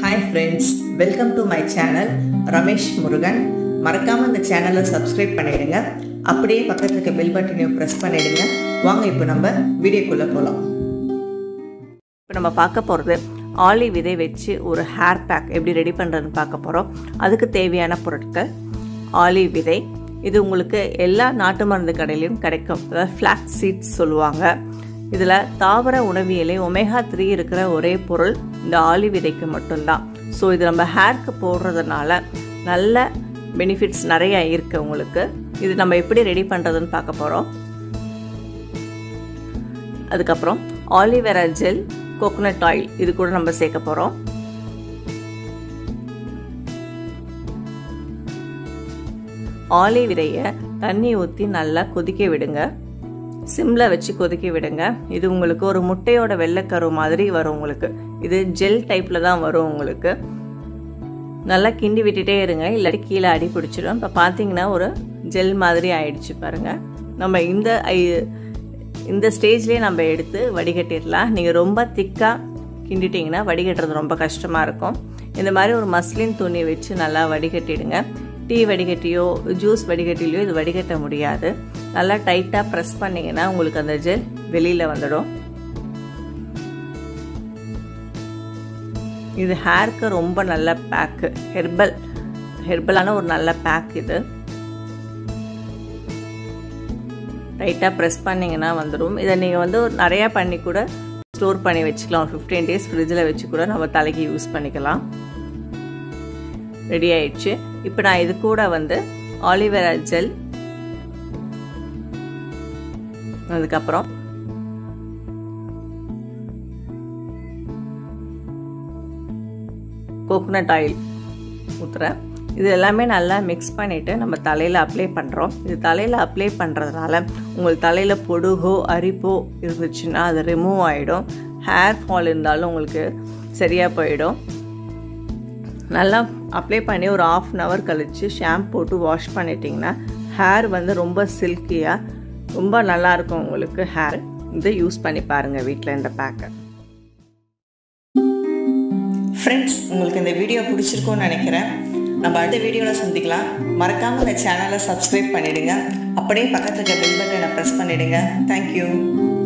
hi friends welcome to my channel Ramesh Murugan மறக்காமல் இந்த சேனலை சப்ஸ்கிரைப் பண்ணிடுங்க அப்படியே பக்கத்தில் இருக்க பெல் பட்டனையும் ப்ரெஸ் பண்ணிடுங்க வாங்க இப்போ நம்ம வீடியோக்குள்ளே போகலாம் இப்போ நம்ம பார்க்க போகிறது ஆலி விதை வச்சு ஒரு ஹேர் பேக் எப்படி ரெடி பண்ணுறதுன்னு பார்க்க போகிறோம் அதுக்கு தேவையான பொருட்கள் ஆலி விதை இது உங்களுக்கு எல்லா நாட்டு மருந்து கடையிலையும் கிடைக்கும் அதாவது ஃப்ளாக் சீட்ஸ் சொல்லுவாங்க இதில் தாவர உணவியலே ஒமேகா த்ரீ இருக்கிற ஒரே பொருள் இந்த ஆலி விதைக்கு மட்டும்தான் ஸோ இது நம்ம ஹேர்க்கு போடுறதுனால நல்ல பெனிஃபிட்ஸ் நிறைய இருக்குது உங்களுக்கு இது நம்ம எப்படி ரெடி பண்ணுறதுன்னு பார்க்க போகிறோம் அதுக்கப்புறம் ஆலிவேரா ஜெல் கோகோனட் ஆயில் இது கூட நம்ம சேர்க்க போகிறோம் ஆலி விதையை தண்ணி ஊற்றி நல்லா கொதிக்க விடுங்க சிம்மில் வச்சு கொதிக்க விடுங்க இது உங்களுக்கு ஒரு முட்டையோட வெள்ளைக்கரு மாதிரி வரும் உங்களுக்கு இது ஜெல் டைப்பில் தான் வரும் உங்களுக்கு நல்லா கிண்டி விட்டுட்டே இருங்க இல்லாட்டி கீழே அடி பிடிச்சிடும் இப்போ பார்த்தீங்கன்னா ஒரு ஜெல் மாதிரி ஆயிடுச்சு பாருங்கள் நம்ம இந்த இந்த ஸ்டேஜ்லேயே நம்ம எடுத்து வடிகட்டிடலாம் நீங்கள் ரொம்ப திக்காக கிண்டிட்டிங்கன்னா வடிகட்டுறது ரொம்ப கஷ்டமாக இருக்கும் இந்த மாதிரி ஒரு மஸ்லின் துணி வச்சு நல்லா வடிகட்டிடுங்க டீ வடிகட்டியோ ஜூஸ் வடிகட்டிலையோ இது வடிகட்ட முடியாது நல்லா டைட்டாக ப்ரெஸ் பண்ணிங்கன்னா உங்களுக்கு அந்த ஜெல் வெளியில் வந்துடும் இது ஹேருக்கு ரொம்ப நல்ல பேக்கு ஹெர்பல் ஹெர்பலான ஒரு நல்ல பேக் இது டைட்டாக ப்ரெஸ் பண்ணிங்கன்னா வந்துடும் இதை நீங்கள் வந்து நிறையா பண்ணி கூட ஸ்டோர் பண்ணி வச்சுக்கலாம் ஒரு ஃபிஃப்டீன் டேஸ் ஃப்ரிட்ஜில் வச்சு கூட நம்ம தலைக்கு யூஸ் பண்ணிக்கலாம் ரெடி ஆயிடுச்சு இப்போ நான் இது கூட வந்து ஆலிவேரா ஜெல் அதுக்கப்புறம் கோகோனட் ஆயில் ஊற்றுறேன் இது எல்லாமே நல்லா மிக்ஸ் பண்ணிவிட்டு நம்ம தலையில் அப்ளை பண்ணுறோம் இது தலையில் அப்ளை பண்ணுறதுனால உங்கள் தலையில் பொடுகோ அரிப்போ இருந்துச்சுன்னா அது ரிமூவ் ஆகிடும் ஹேர் ஃபால் இருந்தாலும் உங்களுக்கு சரியாக போயிடும் நல்லா அப்ளை பண்ணி ஒரு ஆஃப் அன் ஹவர் கழித்து ஷாம்பு போட்டு வாஷ் பண்ணிட்டிங்கன்னா ஹேர் வந்து ரொம்ப சில்கியாக ரொம்ப நல்லாயிருக்கும் உங்களுக்கு ஹேர் இதை யூஸ் பண்ணி பாருங்கள் வீட்டில் இந்த பேக்கை ஃப்ரெண்ட்ஸ் உங்களுக்கு இந்த வீடியோ பிடிச்சிருக்கும்னு நினைக்கிறேன் நம்ம அடுத்த வீடியோவில் சந்திக்கலாம் மறக்காமல் இந்த சேனலை சப்ஸ்கிரைப் பண்ணிவிடுங்க அப்படியே பக்கத்தில் இருக்க பெல் பட்டனை ப்ரெஸ் பண்ணிவிடுங்க தேங்க்யூ